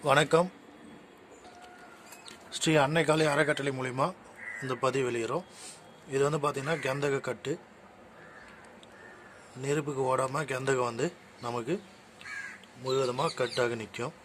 வணக்கம் ஸ்ரீ அன்னைக்காளி அறக்கட்டளை மூலிமா இந்த பதிவு வெளியிறோம் இது வந்து பார்த்திங்கன்னா கெந்தக கட்டு நெருப்புக்கு ஓடாமல் கெந்தகம் வந்து நமக்கு முழுவதுமாக கட்டாக நிற்கும்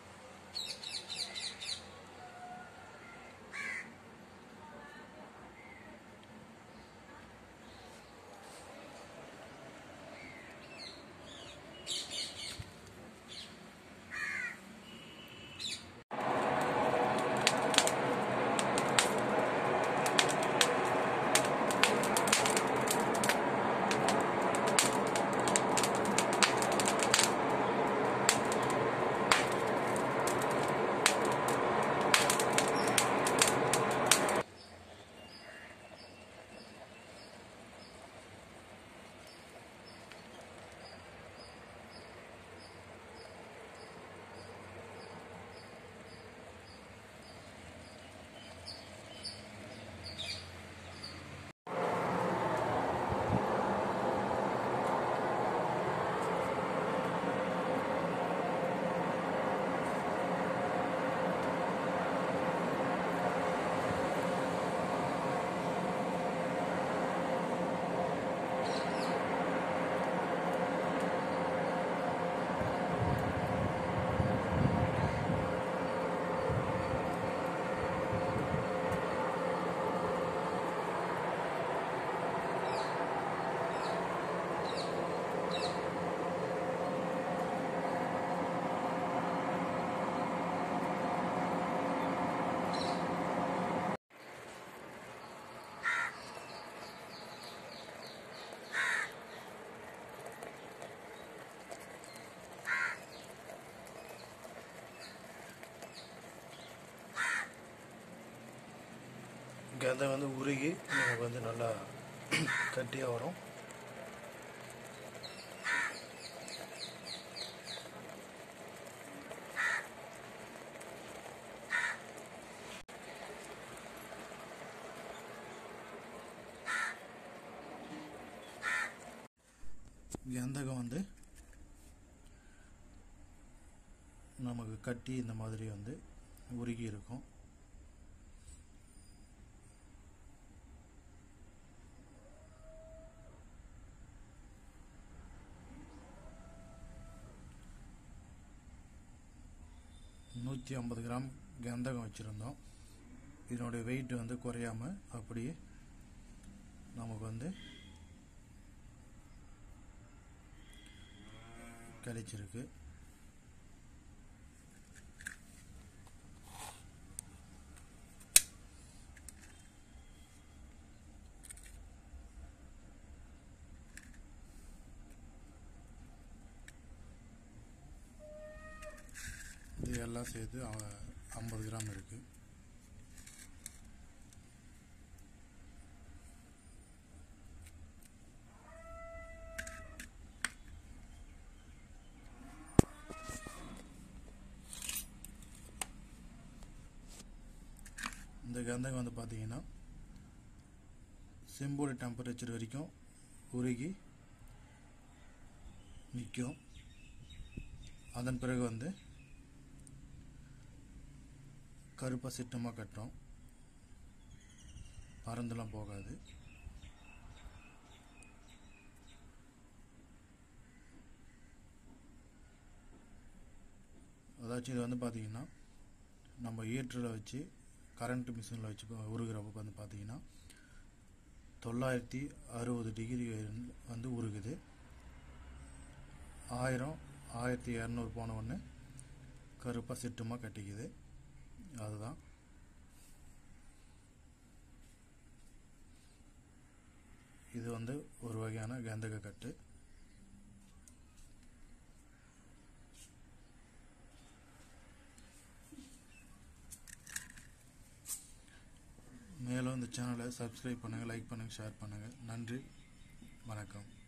கெந்தகம் வந்து உருகி நமக்கு வந்து நல்லா கட்டியாக வரும் கந்தகம் வந்து நமக்கு கட்டி இந்த மாதிரி வந்து உருகி இருக்கும் நூற்றி ஐம்பது கிராம் கந்தகம் வச்சுருந்தோம் இதனுடைய வெயிட் வந்து குறையாம அப்படியே நமக்கு வந்து கிடைச்சிருக்கு இது எல்லாம் சேர்த்து ஐம்பது கிராம் இருக்குது இந்த கந்தகம் வந்து பார்த்தீங்கன்னா செம்போட டெம்பரேச்சர் வரைக்கும் உருகி நிற்கும் அதன் பிறகு வந்து கருப்பாக சிட்டமாக கட்டுறோம் பறந்துலாம் போகாது அதாச்சும் இது வந்து பார்த்தீங்கன்னா நம்ம ஈட்டரில் வச்சு கரண்ட் மிஷினில் வச்சு உருகிறப்ப வந்து பார்த்தீங்கன்னா தொள்ளாயிரத்தி அறுபது டிகிரி வந்து உருகுது ஆயிரம் ஆயிரத்தி இரநூறு போன ஒன்று கருப்பாக சிட்டுமாக கட்டிக்குது அதுதான் இது வந்து ஒரு வகையான கந்தக கட்டு மேலும் இந்த சேனலை சப்ஸ்கிரைப் பண்ணுங்கள் லைக் பண்ணுங்கள் ஷேர் பண்ணுங்கள் நன்றி வணக்கம்